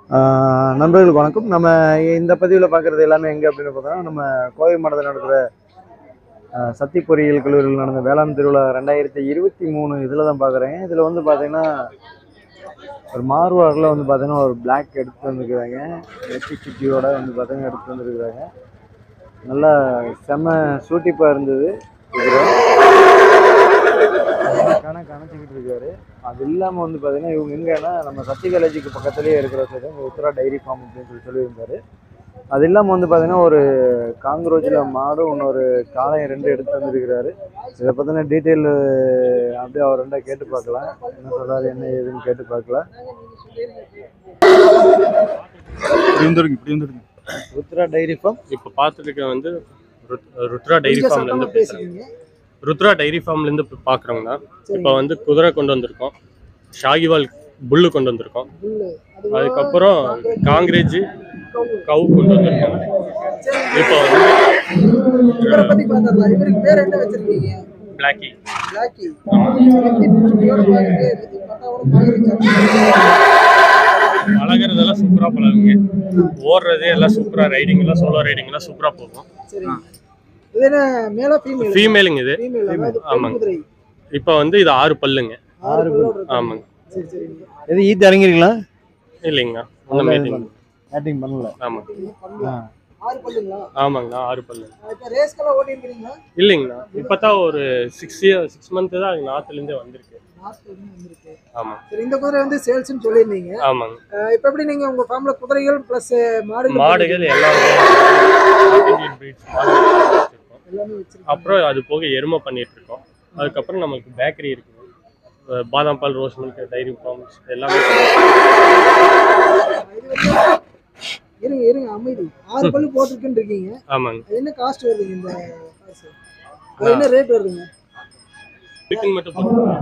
ஆஹ் நண்பர்களுக்கு வணக்கம் நம்ம இந்த பதிவில் பார்க்குறது எல்லாமே எங்கே அப்படின்னு பார்த்தோம்னா நம்ம கோவை மாவட்டத்தில் நடக்கிற ஆஹ் சக்தி பொறியியல் கல்லூரியில் நடந்த வேளாண் திருவிழா ரெண்டாயிரத்தி இருபத்தி மூணு இதில் தான் பார்க்குறேன் இதில் வந்து பார்த்தீங்கன்னா ஒரு மார்வாரில் வந்து பார்த்தீங்கன்னா ஒரு பிளாக் எடுத்து வந்துருக்குறாங்க நெத்தி சுட்டியோட வந்து பார்த்தீங்கன்னா எடுத்து வந்துருக்குறாங்க நல்லா செம சூட்டிப்பாக இருந்தது கண கணச்சிக்கிட்டு இருக்காரு அது இல்லாமல் வந்து பார்த்தீங்கன்னா இவங்க எங்கன்னா நம்ம சக்தி காலேஜுக்கு பக்கத்துலேயே இருக்கிற சைடு இந்த உத்தரா டைரி ஃபார்ம் அப்படின்னு சொல்லி சொல்லியிருந்தாரு அது இல்லாமல் வந்து பார்த்தீங்கன்னா ஒரு காங்க்ரோச்சில் மாடும் இன்னொரு காளையும் ரெண்டு எடுத்து வந்திருக்கிறாரு இதை பற்றின டீட்டெயில் அப்படியே அவர் ரெண்டா கேட்டு பார்க்கலாம் என்ன சொல்கிறாரு என்ன ஏதுன்னு கேட்டு பார்க்கலாம் இப்படி வந்துருங்க இப்படி வந்துருங்க உத்தரா டைரி ஃபார்ம் இப்போ பார்த்துருக்க வந்து ருத்- ருத்ரா டைரி ஃபார்ம்ல இருந்து பேசுறேன் ருத்ரா டைரி ஃபார்ம்ல இருந்து பார்க்குறோங்கண்ணா இப்போ வந்து குதிரை கொண்டு வந்திருக்கோம் ஷாகிவால் புல்லு கொண்டு வந்திருக்கோம் அதுக்கப்புறம் காங்கிரேஜ் கவு கொண்டு வந்திருக்கோம் இப்போ வந்து இவரை பத்தி பார்த்தா இவருக்கு பேர் என்ன வச்சிருக்கீங்க பிளாக்கி பிளாக்கி சுட்டியோட பாக்குறது பட்டாவோட பாக்குறீங்க பழகுறதெல்லாம் சூப்பராக பழகுங்க ஓடுறது எல்லாம் சூப்பராக ரைடிங் எல்லாம் சோலோ ரைடிங் எல்லாம் சூப்பராக போகும் சரி இது என்ன மேல ஃபீமேல் ஃபீமேலுங்க இது ஃபீமேல் அதாவது பெண் ஆமாங்க. குதிரை இப்போ வந்து இது ஆறு பல்லுங்க ஆறு பல்லோட இருக்கு. ஆமாங்க சரி சரிங்க எது ஈத்து இறங்கிருங்களா இல்லைங்கண்ணா ஒன்றும் மீட்டிங் பேட்டிங் பண்ணல ஆமாங்க பண்ணலாம். ஆறு பல்லுங்களா ஆமாங்கண்ணா ஆறு பல்லு இப்போ ரேஸ்க்கெல்லாம் ஓட்டி இருக்கிறீங்களா இல்லைங்கண்ணா இப்பதான் ஒரு சிக்ஸ் இயர் சிக்ஸ் மந்த் தான் நார்த்லேருந்தே வந்திருக்கு நார்த்ல இருந்து வந்திருக்கு ஆமாம் சரி இந்த குதிரை வந்து சேல்ஸ்னு சொல்லியிருந்தீங்க ஆமாங்க அஹ் இப்போ எப்படி நீங்க உங்க ஃபார்ம்ல குதிரைகள் பிளஸ் மாடுகள் மாடுகள் எல்லாமே Indian breeds மாடுகள் வச்சிருக்கோம். எல்லாமே வச்சிருக்கீங்க அப்புறம் அது போக எருமை பண்ணிட்டு இருக்கோம் அதுக்கப்புறம் நமக்கு பேக்கரி இருக்குது அஹ் பாதாம் பால் ரோஸ் மில்க் டைரி ஃபார்ம்ஸ் எல்லாமே இது வந்து இருங்க இருங்க அமைதி ஆறு பல்லு போட்டிருக்குன்னு இருக்கீங்க ஆமாங்க அது என்ன காஸ்ட் வருதுங்க இந்த காசு அது என்ன ரேட் வருதுங்க சிக்கன் மட்டும் போட்டு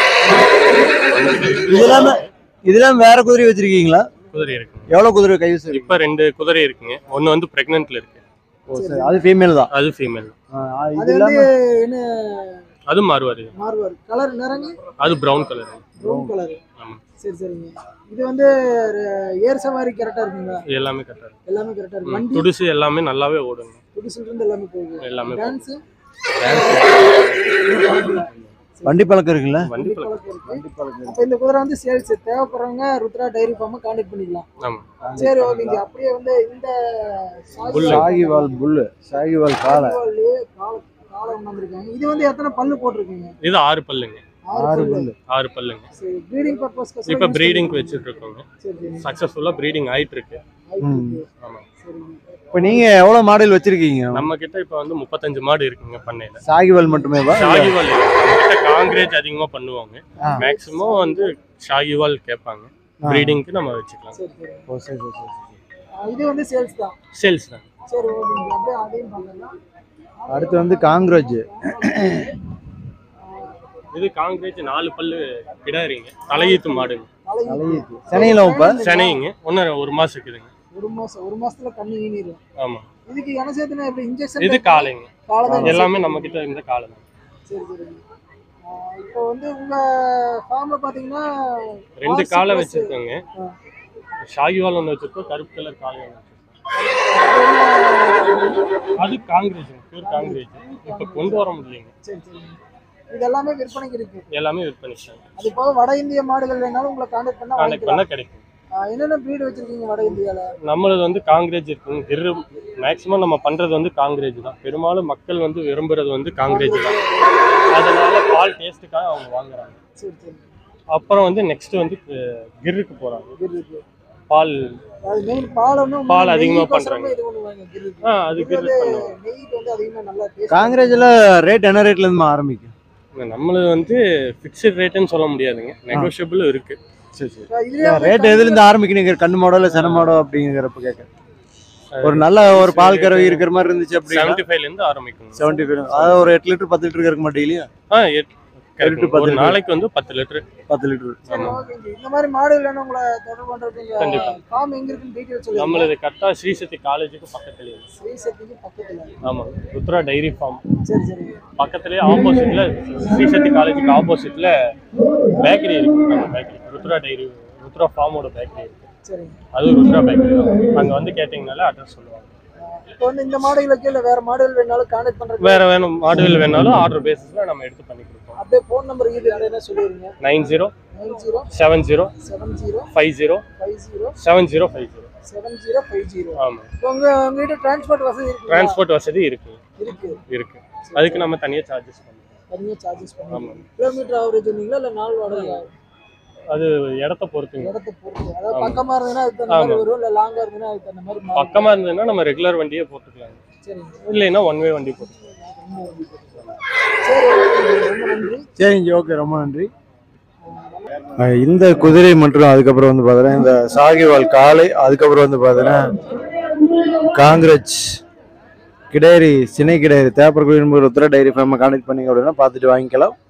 இது இல்லாம இது இல்லாம வேற குதிரை வச்சிருக்கீங்களா குதிரை இருக்குங்க எவ்வளவு குதிரை கை வச்சிருக்கீங்க இப்போ ரெண்டு குதிரை இருக்குங்க ஒன்று வந்து ப்ரெக்னென்ட்ல இருக்கு ஓ சரி அது ஃபீமேல் தான் அது ஃபீமேல் ஆ, இது அது இல்லாம வந்து என்ன அது மாறுவாரு மாறுவார் கலர் நிறங்க அது ப்ரௌன் கலர் ப்ரௌன் கலர் ஆமாம் சரி சரிங்க இது வந்து ர- ஏர் சவாரி கரெக்டா இருக்குங்களா எல்லாமே கரெக்டாக இருக்கு எல்லாமே கரெக்டா இருக்கு ம், வண்டி துடுசு எல்லாமே நல்லாவே ஓடுங்க புதுசுல இருந்து எல்லாமே போகுது எல்லாமே டான்ஸ் வண்டி பழக்கம் இருக்குல்ல வண்டி பழக்கம் பழக்கம் இருக்கு வண்டி பழக்கம் அப்ப இந்த குதிரை வந்து சேல்ஸ் தேவைப்படுறவங்க ருத்ரா டைரி ஃபார்ம் கான்டாக்ட் பண்ணிக்கலாம் ஆமாம் சரி ஓகேங்க அப்படியே வந்து இந்த புல்லு. சாகிவால் புல்லு சாகிவால் காளை சாகிவாலு, காளை காளை ஒண்ணு வந்திருக்காங்க இது வந்து எத்தனை பல்லு போட்டிருக்கீங்க இது ஆறு பல்லுங்க ஆறு ஆறு பல்லு புல்லு ஆறு பல்லுங்க சரி ப்ரீடிங் பர்பஸ்க்கு இப்போ ப்ரீடிங்க்கு வச்சுட்டு இருக்கோங்க சரி சரி சக்ஸஸ்ஃபுல்லாக ப்ரீடிங் ஆயிட்டு இருக்கு ம். ஆமாம் சரிங்க இப்போ நீங்க எவ்வளவு மாடல் வச்சிருக்கீங்க நம்ம கிட்ட இப்போ வந்து முப்பத்தஞ்சு மாடு இருக்குங்க பண்ணையில சாகிவால் மட்டுமேவா ஷாகிவால் இருக்கு. நம்ம கிட்ட காங்கிரேஜ் அதிகமாக பண்ணுவாங்க ஆ. மேக்ஸிமம் வந்து ஷாகிவால் கேட்பாங்க ஆ. ப்ரீடிங்க்கு நம்ம வச்சுக்கலாம் சரி சரி ஓ சரி சரி சரி சரி. ஆ, இது வந்து சேல்ஸ் தான் சேல்ஸ் தான் சரி ஓகேங்க அப்படியே அதையும் பண்ணலாம் அடுத்து வந்து காங்க்ரோஜ் இது காங்கிரேஜ் நாலு பல்லு கிடாரிங்க தலையீத்து மாடுங்க நாளைக்கு தலையீத்து சென்னையில் இப்போ சென்னைங்க ஒன்று ஒரு மாசம் இருக்குதுங்க ஒரு மாசம் ஒரு மாசத்துல கண்ணு ஈனிரும் ஆமாம் இதுக்கு இனசேத்தனா எப்படி இன்ஜெக்ஷன் இது காலைங்க காலை தான் எல்லாமே நம்ம கிட்ட இந்த காலை தான் சரி சரி இப்போ வந்து உங்க ஃபார்ம்ல பாத்தீங்கன்னா ரெண்டு RC காலை plus- வச்சிருக்கோங்க ஆ. ஷாகிவால் ஒன்று வச்சிருக்கோம் கருப்பு கலர் காலை ஒன்று அது காங்கிரேஜ் பியூர் காங்கிரேஜ் இப்போ கொண்டு வர முடியலைங்க சரி சரி இது எல்லாமே விற்பனைக்கு இருக்கு எல்லாமே விற்பனைச்சாங்க அது போக வட இந்திய மாடுகள் வேணாலும் உங்களை கான்டாக்ட் பண்ணா கான்டாக்ட் வாங்கிக்கலாம் பண்ணால் கிடைக்கும் ஆ, என்னென்ன ப்ரீடு வச்சிருக்கீங்க வட இந்தியால நம்மளது வந்து காங்கிரேஜ் இருக்குங்க கிரு மேக்ஸிமம் நம்ம பண்றது வந்து காங்கிரேஜ் தான் பெரும்பாலும் மக்கள் வந்து விரும்புறது வந்து காங்கிரேஜ் தான் அதனால பால் டேஸ்ட்டுக்காக அவங்க வாங்குறாங்க சரி சரி அப்புறம் வந்து நெக்ஸ்ட் வந்து அஹ், கிர்ருக்கு போறாங்க கிர் இருக்கு பால் அது மெயின் பால் ஒன்று பால் அதிகமா பண்றாங்க. இது ஒன்று வாங்க கிர் இருக்கு ஆ அது இது கிர் வந்து பண்ணுவாங்க நெய்க்கு வந்து அதிகமா நல்லா டேஸ்ட் காங்கிரேஜில் ரேட் என்ன ரேட்ல இருந்து ஆரம்பிக்கும் நம்மளது வந்து ஃபிக்ஸட் ரேட்டுன்னு சொல்ல முடியாதுங்க நெகோஷியபிள் இருக்கு சரி சரி இதுலயே ரேட் எதுல இருந்து ஆரம்பிக்கணும் கண்ணு மாடோ இல்லை சென மாடோ அப்படிங்கிறப்ப கேட்க ஒரு நல்ல ஒரு பால் கறவை இருக்கிற மாதிரி இருந்துச்சு அப்படின்னா செவன்டி ஃபைவ்ல இருந்து ஆரம்பிக்கும் செவன்டி ஃபைவ் அதாவது ஒரு எட்டு லிட்டர் பத்து லிட்டர் இருக்க மாட்டேன் இல்லையா ஆ எட்- எட்டு correct. பத்து ஒரு லிட்டர். நாளைக்கு வந்து பத்து லிட்டர் பத்து லிட்டர் சரி, ஓகேங்க. இந்த மாதிரி மாடு இல்லைன்னா உங்களை தொடர்பு பண்றதுக்கு கண்டிப்பா. ஃபார்ம் எங்க இருக்குன்னு டீடைல் சொல்லுங்க நம்மளது கரெக்டாக ஸ்ரீசக்தி காலேஜுக்கு பக்கத்துலேயே ஸ்ரீசக்திக்கு பக்கத்துல ஆமாம் ருத்ரா டைரி ஃபார்ம் சரி சரி பக்கத்துலேயே ஆப்போசிட்ல ஸ்ரீசக்தி காலேஜுக்கு ஆப்போசிட்ல பேக்கரி இருக்கு நம்ம பேக்கரி ருத்ரா டைரி ருத்ரா ஃபார்மோட பேக்கரி இருக்கு சரிங்க அது ருத்ரா பேக்கரி தான் அங்கே வந்து கேட்டிங்கனால அட்ரஸ் சொல்லுவாங்க இப்போ வந்து இந்த மாடுகளுக்கு இல்லை வேற மாடுகள் வேணாலும் கான்டாக்ட் பண்றது வேற வேணும் மாடுவில் வேணாலும் ஆர்டர் பேசிஸில் நம்ம எடுத்து பண்ணி கொடுப்போம் அப்படியே ஃபோன் நம்பர் இது என்ன சொல்லிடுங்க nine zero nine zero seven zero seven zero five zero five zero seven zero five zero seven zero five zero ஆமாம் இப்போ உங்க உங்ககிட்ட டிரான்ஸ்போர்ட் வசதி இருக்கு டிரான்ஸ்போர்ட் வசதி இருக்கு இருக்கு இருக்கு அதுக்கு நம்ம தனியாக சார்ஜஸ் பண்ணுவோம் தனியாக சார்ஜஸ் பண்ணுவாங்க ஆமாம் கிலோமீட்டர் ஆவரேஜ் சொன்னீங்களா இல்லை நாள் வாடகை அது இடத்த பொறுத்துங்க இடத்த பொறுத்து அதாவது ஆமா. பக்கமா இருந்ததுன்னா அதுக்கு தகுந்த மாதிரி ஆமா. வரும் இல்லை லாங்கா இருந்ததுன்னா அதுக்கு தகுந்த மாதிரி மாறும். பக்கமாக இருந்ததுன்னா நம்ம ரெகுலர் வண்டியே போட்டுக்கலாம் சரிங்க இல்லைன்னா ஒன் வே வண்டி போட்டுக்கலாம் சரி ஓகே, ரொம்ப நன்றி சரிங்க ஓகே ரொம்ப நன்றி அஹ் இந்த குதிரை மற்றும் அதுக்கப்புறம் வந்து பார்த்தீங்கன்னா இந்த சாகிவால் காளை அதுக்கப்புறம் வந்து பார்த்தீங்கன்னா காங்கிரஸ் கிடேரி சினை கிடேரி தேப்பர் குடியிருப்பு ருத்ரா டைரி ஃபார்மை கான்டெக்ட் பண்ணீங்க அப்படின்னா பார்த்துட்டு வாங்கிக்கலாம்